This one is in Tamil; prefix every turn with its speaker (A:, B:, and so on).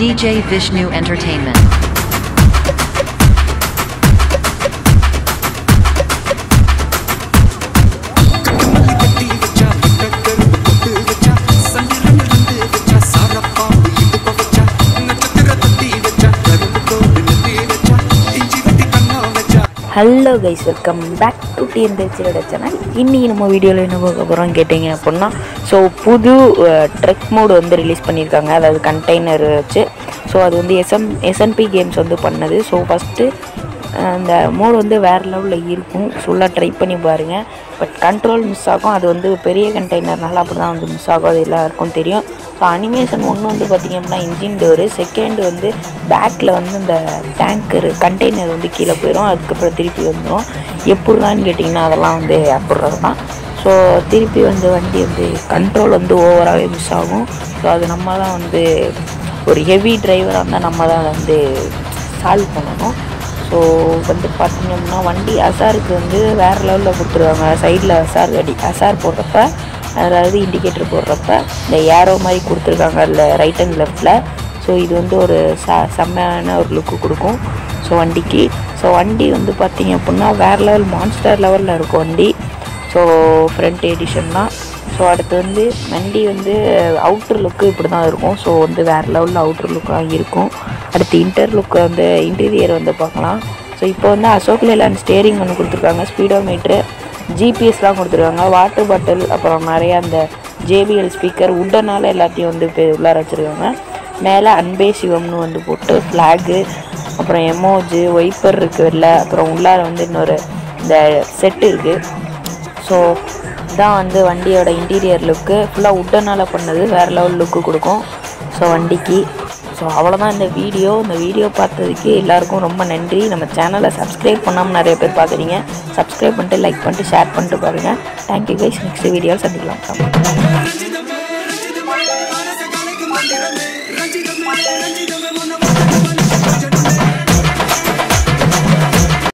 A: DJ Vishnu Entertainment.
B: கட்டி வச்சா கரும்பு கொட்டு வச்சா சந்திரன் இருந்து வச்சா சாரப்பாம்பு இடுப்ப வச்சா நட்சத்திர தட்டி வச்சா கரும்பு தோடு நெத்தி வச்சா இஞ்சி வெட்டி கண்ணா வச்சா
C: hello guys welcome back to TN திருச்சியோட சேனல் இன்றைக்கி நம்ம வீடியோவில் என்ன பார்க்க போகிறோம் கேட்டிங்க அப்படின்னா ஸோ புது ட்ரெக் மோடு வந்து ரிலீஸ் பண்ணியிருக்காங்க அதாவது கண்டெய்னர் வச்சு ஸோ அது வந்து எஸ்எம் எஸ்என்பி கேம்ஸ் வந்து பண்ணது ஸோ ஃபஸ்ட்டு அந்த மோடு வந்து வேறு லெவலில் இருக்கும் ஃபுல்லாக ட்ரை பண்ணி பாருங்கள் பட் கண்ட்ரோல் மிஸ் ஆகும் அது வந்து பெரிய கண்டெய்னர்னால அப்படி தான் வந்து மிஸ் ஆகும் அது எல்லாருக்கும் தெரியும் ஸோ அனிமேஷன் ஒன்று வந்து பார்த்திங்க அப்படின்னா இன்ஜின் டோரு செகண்ட் வந்து பேக்கில் வந்து இந்த டேங்கர் கண்டெய்னர் வந்து கீழே போயிடும் அதுக்கப்புறம் திருப்பி வந்துடும் எப்படிதான்னு கேட்டிங்கன்னா அதெல்லாம் வந்து அப்படிறது தான் ஸோ திருப்பி வந்து வண்டி வந்து கண்ட்ரோல் வந்து ஓவராகவே மிஸ் ஆகும் ஸோ அது நம்ம தான் வந்து ஒரு ஹெவி டிரைவராக இருந்தால் நம்ம தான் அதை வந்து சால்வ் பண்ணணும் ஸோ வந்து பார்த்தீங்கன்னா வண்டி அசாருக்கு வந்து வேறு லெவலில் கொடுத்துருவாங்க சைடில் அசார் அடி அசார் போடுறப்ப அதாவது இண்டிகேட்டர் போடுறப்ப இந்த ஏரோ மாதிரி கொடுத்துருக்காங்க அதில் ரைட் அண்ட் லெஃப்டில் ஸோ இது வந்து ஒரு ச செம்மையான ஒரு லுக்கு கொடுக்கும் ஸோ வண்டிக்கு ஸோ வண்டி வந்து பார்த்தீங்க அப்படின்னா வேறு லெவல் மான்ஸ்டர் லெவலில் இருக்கும் வண்டி ஸோ ஃப்ரண்ட் எடிஷன் தான் ஸோ அடுத்து வந்து வண்டி வந்து அவுட்டர் லுக்கு இப்படி தான் இருக்கும் ஸோ வந்து வேறு லெவலில் அவுட்டர் லுக்காக இருக்கும் அடுத்து இன்டர் லுக்கு வந்து இன்டீரியர் வந்து பார்க்கலாம் ஸோ இப்போ வந்து அசோக் லேலாண்ட் ஸ்டேரிங் ஒன்று கொடுத்துருக்காங்க ஸ்பீடோ மீட்ரு ஜிபிஎஸ்லாம் கொடுத்துருக்காங்க வாட்டர் பாட்டில் அப்புறம் நிறையா அந்த ஜேபிஎல் ஸ்பீக்கர் உட்டனால் எல்லாத்தையும் வந்து இப்போ உள்ளார வச்சுருக்காங்க மேலே அன்பே சிவம்னு வந்து போட்டு ஃப்ளாகு அப்புறம் எமோஜு ஒய்ப்பர் இருக்குது வெளில அப்புறம் உள்ளார வந்து இன்னொரு இந்த செட்டு இருக்குது ஸோ இதான் வந்து வண்டியோட இன்டீரியர் லுக்கு ஃபுல்லாக உட்டனால் பண்ணது வேறு லெவல் லுக்கு கொடுக்கும் ஸோ வண்டிக்கு ஸோ அவ்வளோதான் இந்த வீடியோ இந்த வீடியோ பார்த்ததுக்கு எல்லாருக்கும் ரொம்ப நன்றி நம்ம சேனலை சப்ஸ்கிரைப் பண்ணாமல் நிறைய பேர் பார்க்குறீங்க சப்ஸ்கிரைப் பண்ணிட்டு லைக் பண்ணிட்டு ஷேர் பண்ணிட்டு பாருங்கள் தேங்க்யூ கைஸ் நெக்ஸ்ட் வீடியோவில் சந்திக்கலாம்